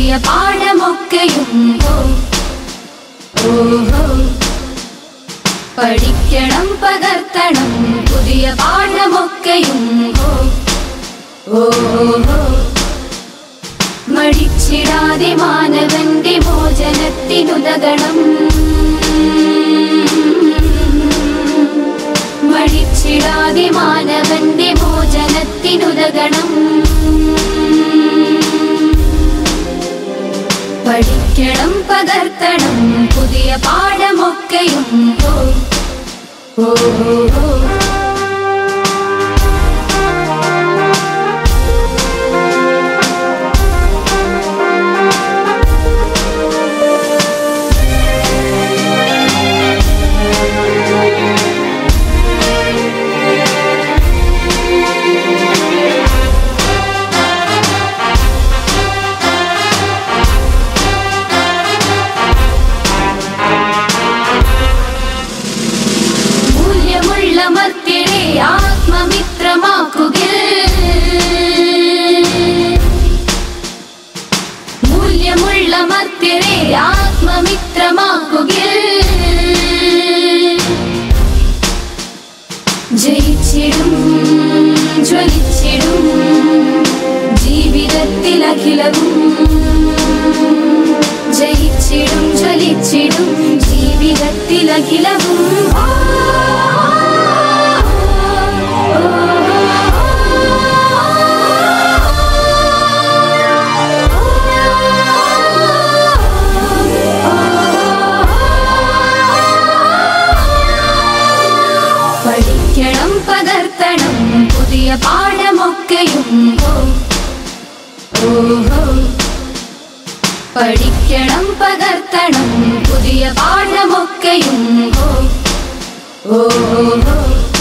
പുതിയ പാഠമൊക്കെയും ഓ ഓഹോ പഠിക്കണം പകർത്തണം പുതിയ പാഠമൊക്കെയും ഓ ഓഹോ മടിച്ചിടാതെ മാനവന്റെ മോചനത്തിനുതകണം മടിച്ചിടാതെ മാനവന്റെ മോചനത്തിനുതകണം പഠിക്കണം പകർത്തണം പുതിയ പാഠമൊക്കെയും ഓ ഓ ഓ മൂല്യമുള്ള മർത്യരെ ആത്മമിത്രമാക്കുകിൽ മൂല്യമുള്ള മർത്യരെ ആത്മമിത്രമാക്കുകിൽ ജയിച്ചിടും ജ്വലിച്ചിടും ജീവിതത്തിൽ അഖിലവും ജയിച്ചിടും ജ്വലിച്ചിടും ജീവിതത്തിൽ അഖിലവും ഓ, ഓ, പഠിക്കണം പകർത്തണം പുതിയ പാഠമൊക്കെയും ഓ ഓഹോ പഠിക്കണം പകർത്തണം പുതിയ പാഠമൊക്കെയും ഓ ഓഹോ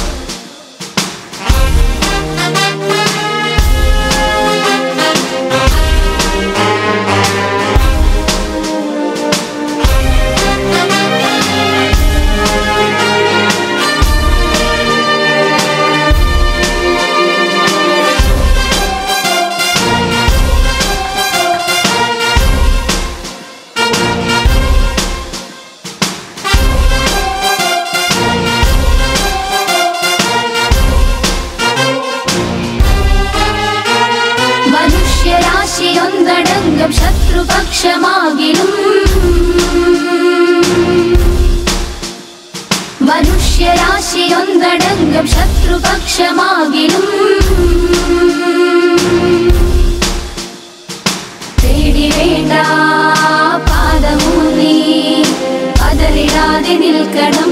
മനുഷ്യരാശിയൊന്നടങ്കം ശത്രുപക്ഷമാകിലും മനുഷ്യരാശിയൊന്നടങ്കം ശത്രുപക്ഷമാകിലും പേടി വേണ്ട പാദമൂന്നി പതറിടാതെ നിൽക്കണം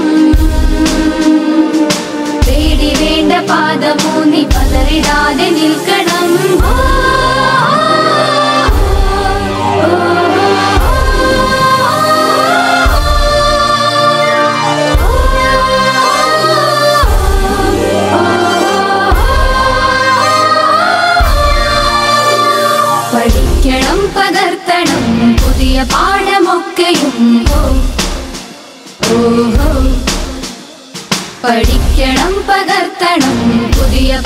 പേടി വേണ്ട പാദമൂന്നി പതറിടാതെ നിൽക്കണം ഓ, ഓ, പഠിക്കണം പകർത്തണം പുതിയ പാഠമൊക്കെയും ഓ ഓഹോ പഠിക്കണം പകർത്തണം പുതിയ